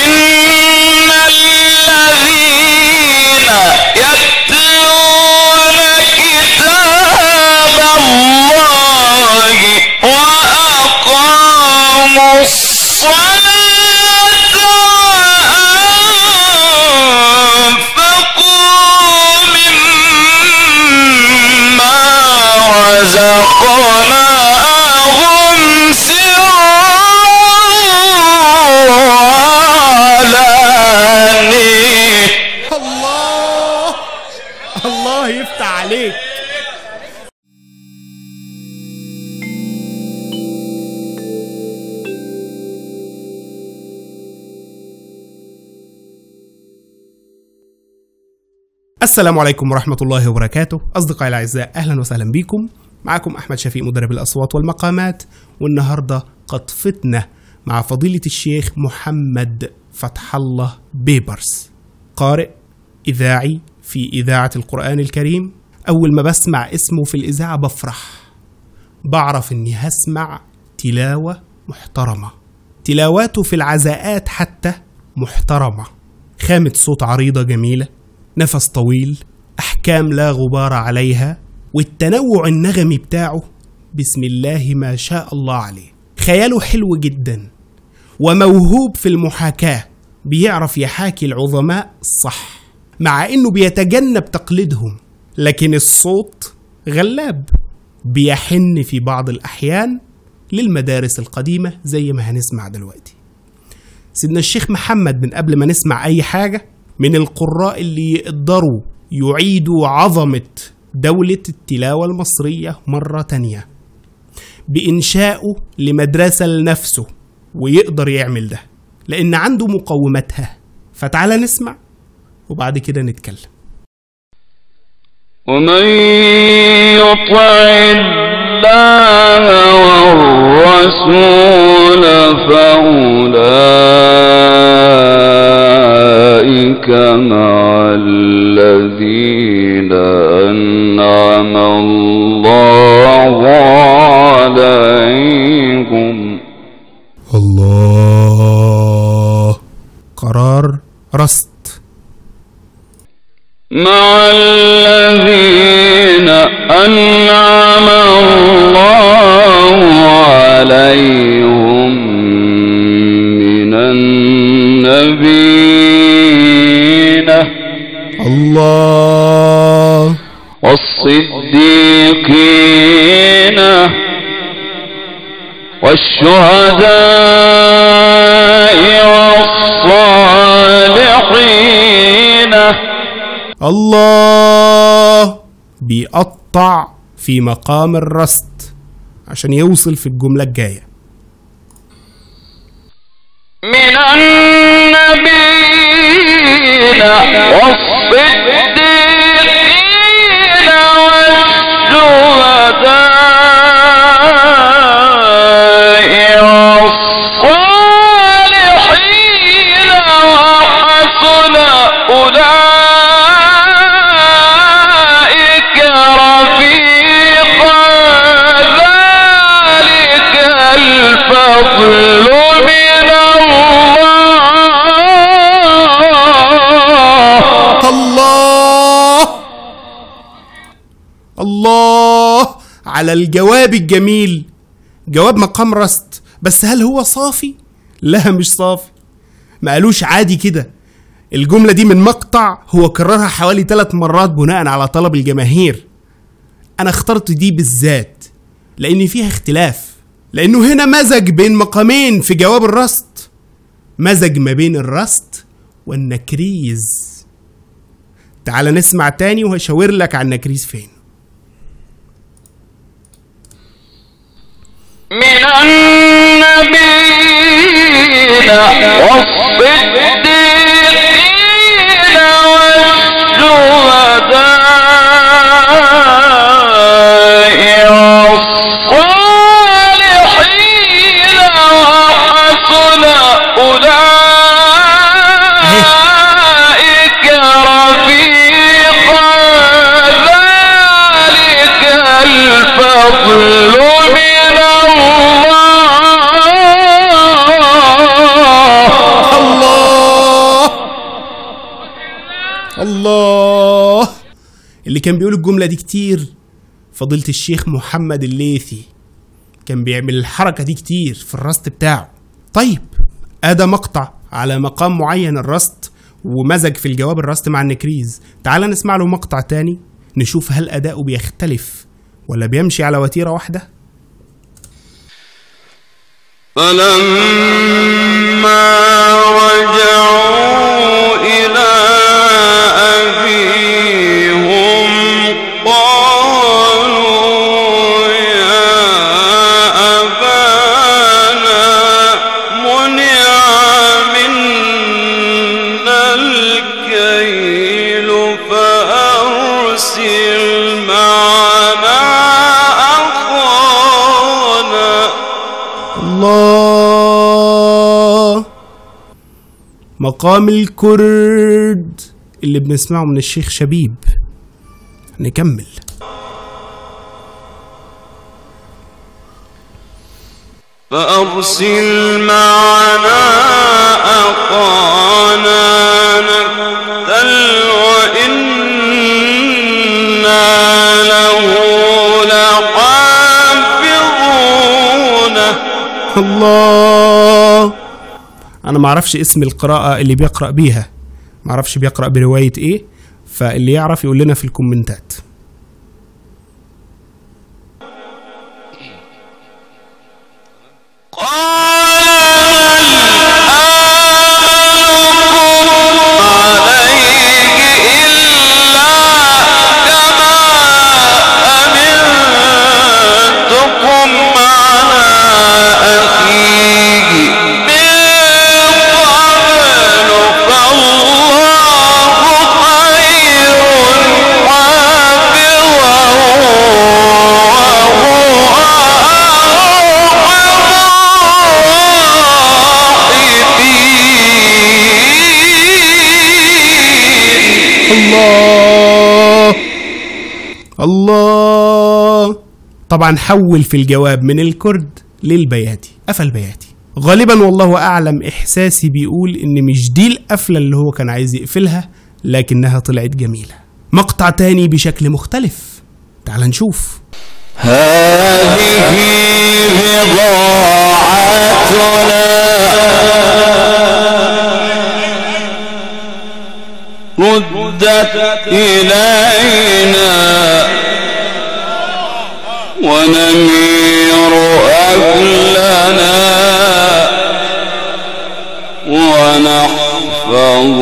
إن الذين يتلون كتاب الله وأقاموا الصلاة وأنفقوا مما رزقناهم سرا وعلانية الله الله يفتح عليك السلام عليكم ورحمة الله وبركاته أصدقائي الأعزاء أهلا وسهلا بكم معكم أحمد شفيق مدرب الأصوات والمقامات والنهاردة قد فتنا مع فضيلة الشيخ محمد فتح الله بيبرس قارئ إذاعي في إذاعة القرآن الكريم أول ما بسمع اسمه في الإذاعة بفرح بعرف إني هسمع تلاوة محترمة تلاواته في العزاءات حتى محترمة خامة صوت عريضة جميلة نفس طويل أحكام لا غبار عليها والتنوع النغمي بتاعه بسم الله ما شاء الله عليه خياله حلو جدا وموهوب في المحاكاة بيعرف يحاكي العظماء صح مع انه بيتجنب تقليدهم لكن الصوت غلاب بيحن في بعض الأحيان للمدارس القديمة زي ما هنسمع دلوقتي سيدنا الشيخ محمد من قبل ما نسمع أي حاجة من القراء اللي يقدروا يعيدوا عظمة دولة التلاوة المصرية مرة تانية بإنشائه لمدرسة لنفسه ويقدر يعمل ده لأن عنده مقوماتها فتعالى نسمع وبعد كده نتكلم ومن يطع الله والرسول فأولئك مع الذين أنعم الله عليهم الله قرار رست مع الذين أنعم الله عليهم من النبيين الله والصديقين والشهداء والصالحين الله بيقطع في مقام الرست عشان يوصل في الجملة الجاية من النبيين والصديقين والشهداء والصالحين وحسن أولئك رفيقا ذلك الفضل من الله الله الله على الجواب الجميل جواب مقام رست بس هل هو صافي؟ لا مش صافي ما قالوش عادي كده الجملة دي من مقطع هو كررها حوالي ثلاث مرات بناء على طلب الجماهير أنا اخترت دي بالذات لأن فيها اختلاف لأنه هنا مزج بين مقامين في جواب الرست مزج ما بين الرست والنكريز تعال نسمع تاني وهشاور لك على النكريز فين من النبيين والصديقين والشهداء والصالحين وحسن أولئك رفيقا ذلك الفضل من الله الله اللي كان بيقول الجملة دي كتير فضيلة الشيخ محمد الليثي كان بيعمل الحركة دي كتير في الرست بتاعه طيب ادى مقطع على مقام معين الرست ومزج في الجواب الرست مع النكريز تعال نسمع له مقطع تاني نشوف هل أداؤه بيختلف ولا بيمشي على وتيرة واحدة فلما رجعوا إلى أبيهم قالوا يا أبانا منع منا الكيل فأرسل معنا أخانا الله مقام الكرد اللي بنسمعه من الشيخ شبيب نكمل فأرسل معنا أخانا نكتل وإنا له لحافظون الله انا ما اعرفش اسم القراءة اللي بيقرأ بيها ما اعرفش بيقرأ برواية ايه فاللي يعرف يقول لنا في الكومنتات الله الله طبعا حول في الجواب من الكرد للبياتي قفل بياتي غالبا والله اعلم احساسي بيقول ان مش دي القفله اللي هو كان عايز يقفلها لكنها طلعت جميله مقطع تاني بشكل مختلف تعال نشوف هذه بضاعتنا ردت إلينا ونمير أكلنا ونحفظ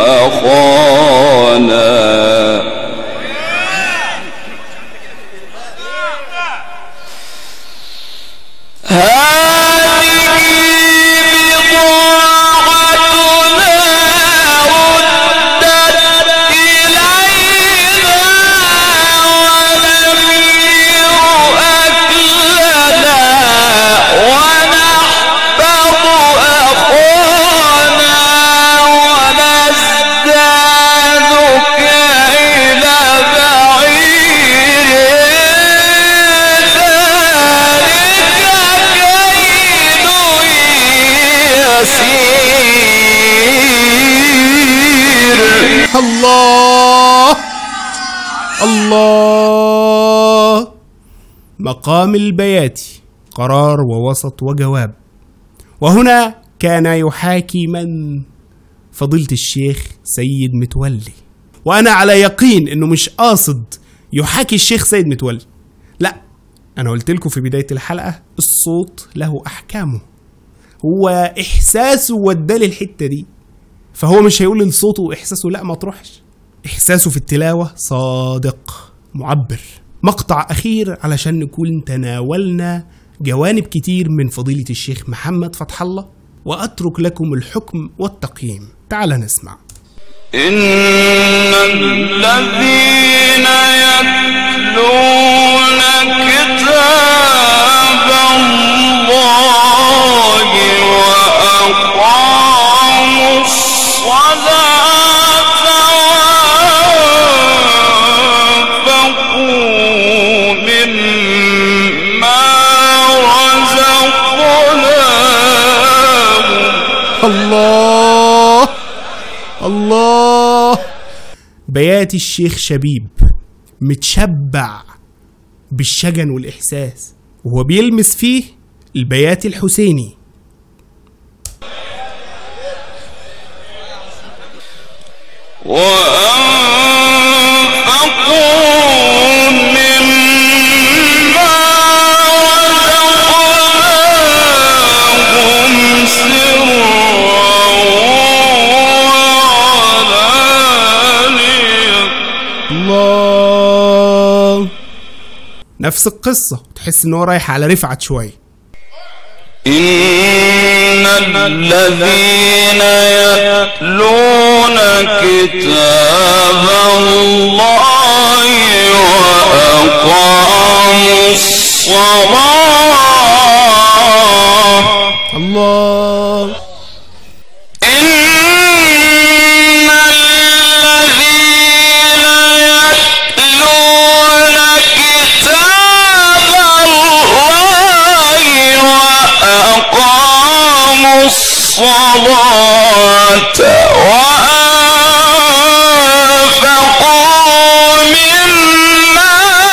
أخانا هذه بضاعتنا ردت إلينا ونمير أكلنا ونحفظ أخانا ونزداد كيل بعير يسير الله الله مقام البياتي قرار ووسط وجواب وهنا كان يحاكي من فضيلة الشيخ سيد متولي وأنا على يقين إنه مش قاصد يحاكي الشيخ سيد متولي لا أنا قلت لكم في بداية الحلقة الصوت له أحكامه هو إحساسه ودالي الحتة دي فهو مش هيقول ان صوته واحساسه لا ما تروحش احساسه في التلاوه صادق معبر مقطع اخير علشان نكون تناولنا جوانب كتير من فضيله الشيخ محمد فتح الله واترك لكم الحكم والتقييم تعال نسمع إن الذين يتلون كتاب الله وأقاموا الصلاة وأنفقوا مما رزقناهم الله الله بيات الشيخ شبيب متشبع بالشجن والإحساس وهو بيلمس فيه البيات الحسيني وأنفقوا مما رزقناهم سرا وعلانية الله نفس القصة تحس ان هو رايح على رفعت شوية إن الذين يتلون كتاب الله وأقاموا الصلاة الله إن الذين يتلون كتاب الله وأقاموا الصلاة وأنفقوا مما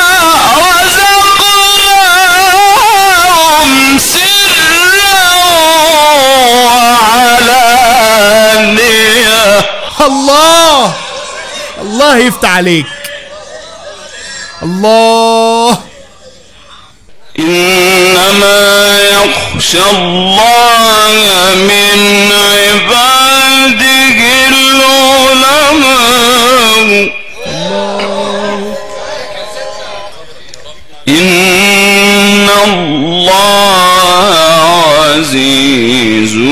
رزقناهم سرا وعلانية الله الله يفتح عليك الله إنما يخشى الله من عباده العلماء إن الله عزيز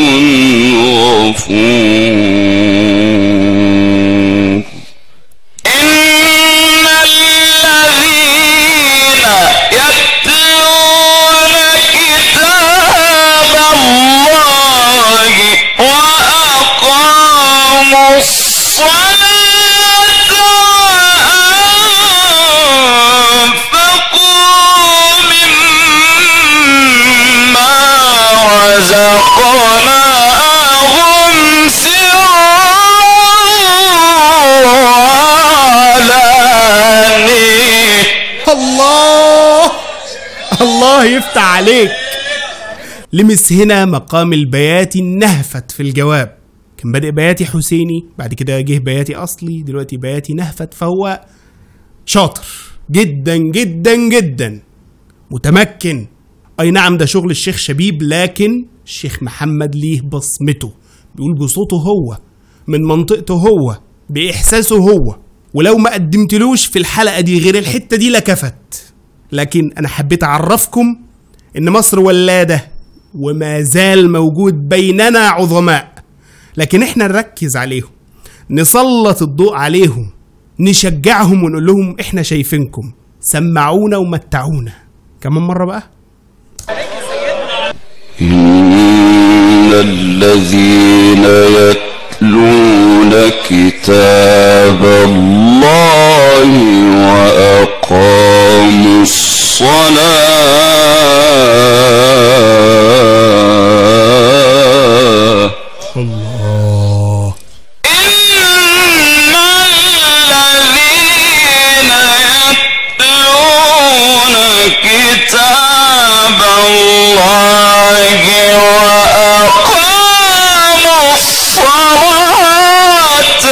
غفور إن الذين يتلون كتاب الله وأقاموا الصلاة وأنفقوا مما رزقناهم سرا وعلانية الله الله يفتح عليك لمس هنا مقام البياتي النهفت في الجواب كان بادئ بياتي حسيني بعد كده جه بياتي اصلي دلوقتي بياتي نهفت فهو شاطر جدا جدا جدا متمكن اي نعم ده شغل الشيخ شبيب لكن الشيخ محمد ليه بصمته بيقول بصوته هو من منطقته هو باحساسه هو ولو ما قدمتلوش في الحلقه دي غير الحته دي لكفت لكن انا حبيت اعرفكم ان مصر ولاده وما زال موجود بيننا عظماء لكن احنا نركز عليهم نسلط الضوء عليهم نشجعهم ونقول لهم احنا شايفينكم سمعونا ومتعونا كمان مره بقى إن الذين يتلون كتاب الله وأقاموا الصلاة الله إن الذين يتلون كتاب الله وأقاموا الصلاة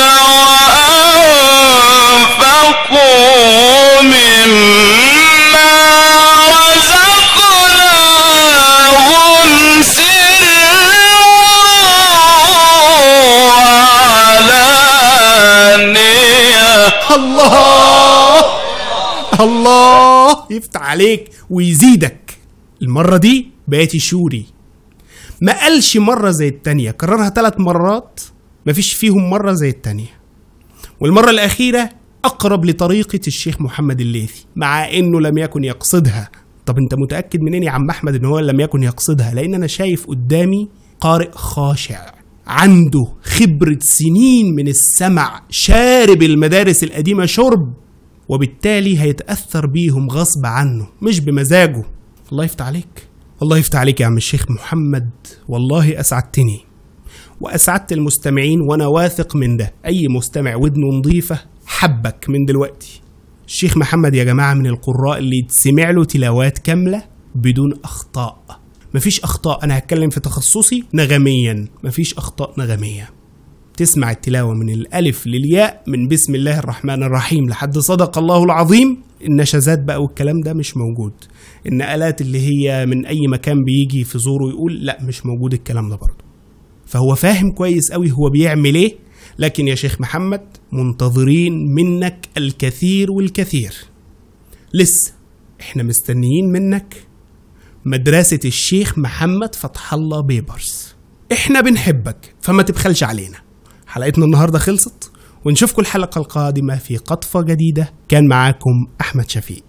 وأنفقوا مما رزقناهم سرا وعلانية الله الله يفتح عليك ويزيدك المرة دي بقيت شوري ما قالش مرة زي التانية كررها ثلاث مرات مفيش فيهم مرة زي التانية والمرة الأخيرة أقرب لطريقة الشيخ محمد الليثي مع إنه لم يكن يقصدها طب أنت متأكد منين يا عم أحمد إن هو لم يكن يقصدها لأن أنا شايف قدامي قارئ خاشع عنده خبرة سنين من السمع شارب المدارس القديمة شرب وبالتالي هيتأثر بيهم غصب عنه مش بمزاجه الله يفتح عليك الله يفتح عليك يا عم الشيخ محمد والله أسعدتني وأسعدت المستمعين وأنا واثق من ده أي مستمع ودنه نظيفة حبك من دلوقتي الشيخ محمد يا جماعة من القراء اللي تسمع له تلاوات كاملة بدون أخطاء مفيش أخطاء أنا هتكلم في تخصصي نغميا مفيش أخطاء نغمية تسمع التلاوة من الألف للياء من بسم الله الرحمن الرحيم لحد صدق الله العظيم النشازات بقى والكلام ده مش موجود النقلات اللي هي من أي مكان بيجي في زوره يقول لا مش موجود الكلام ده برضه فهو فاهم كويس قوي هو بيعمل ايه لكن يا شيخ محمد منتظرين منك الكثير والكثير لسه احنا مستنيين منك مدرسة الشيخ محمد فتح الله بيبرز احنا بنحبك فما تبخلش علينا حلقتنا النهاردة خلصت ونشوفكم الحلقة القادمة في قطفة جديدة كان معاكم أحمد شفيق